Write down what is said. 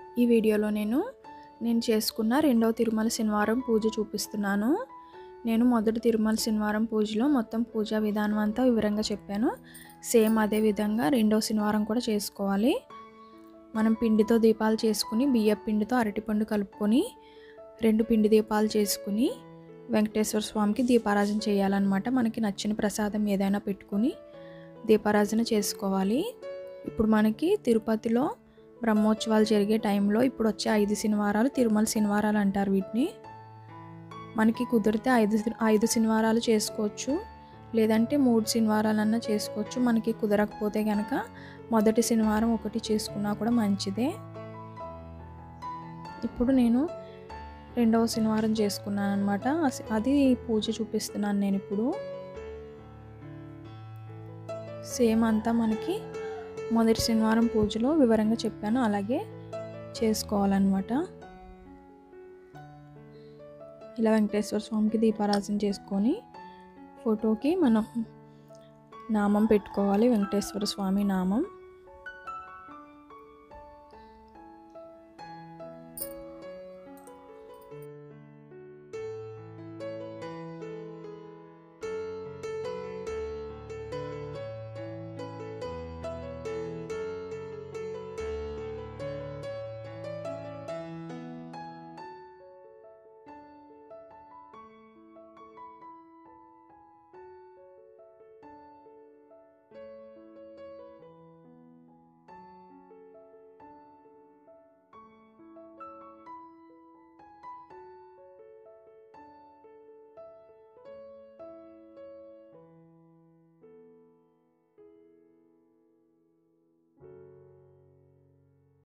ఈ వీడియోలో నేను నేను చేసుకున్న రెండవ తిరుమల శనివారం పూజ చూపిస్తున్నాను నేను మొదటి తిరుమల శనివారం పూజలో మొత్తం పూజా విధానం అంతా వివరంగా చెప్పాను సేమ్ అదే విధంగా రెండవ శనివారం కూడా చేసుకోవాలి మనం పిండితో దీపాలు చేసుకుని బియ్య పిండితో అరటిపండు కలుపుకొని రెండు పిండి దీపాలు చేసుకుని వెంకటేశ్వర స్వామికి దీపారాజన చేయాలన్నమాట మనకి నచ్చిన ప్రసాదం ఏదైనా పెట్టుకుని దీపారాజన చేసుకోవాలి ఇప్పుడు మనకి తిరుపతిలో బ్రహ్మోత్సవాలు జరిగే టైంలో ఇప్పుడు వచ్చే ఐదు శనివారాలు తిరుమల శనివారాలు అంటారు వీటిని మనకి కుదిరితే ఐదు ఐదు శనివారాలు చేసుకోవచ్చు లేదంటే మూడు శనివారాలన్నా చేసుకోవచ్చు మనకి కుదరకపోతే కనుక మొదటి శనివారం ఒకటి చేసుకున్నా కూడా మంచిదే ఇప్పుడు నేను రెండవ శనివారం చేసుకున్నాను అనమాట అది పూజ చూపిస్తున్నాను నేను ఇప్పుడు సేమ్ అంతా మనకి మొదటి శనివారం పూజలో వివరంగా చెప్పాను అలాగే చేసుకోవాలన్నమాట ఇలా వెంకటేశ్వర స్వామికి దీపారాజన చేసుకొని ఫోటోకి మనం నామం పెట్టుకోవాలి వెంకటేశ్వర స్వామి నామం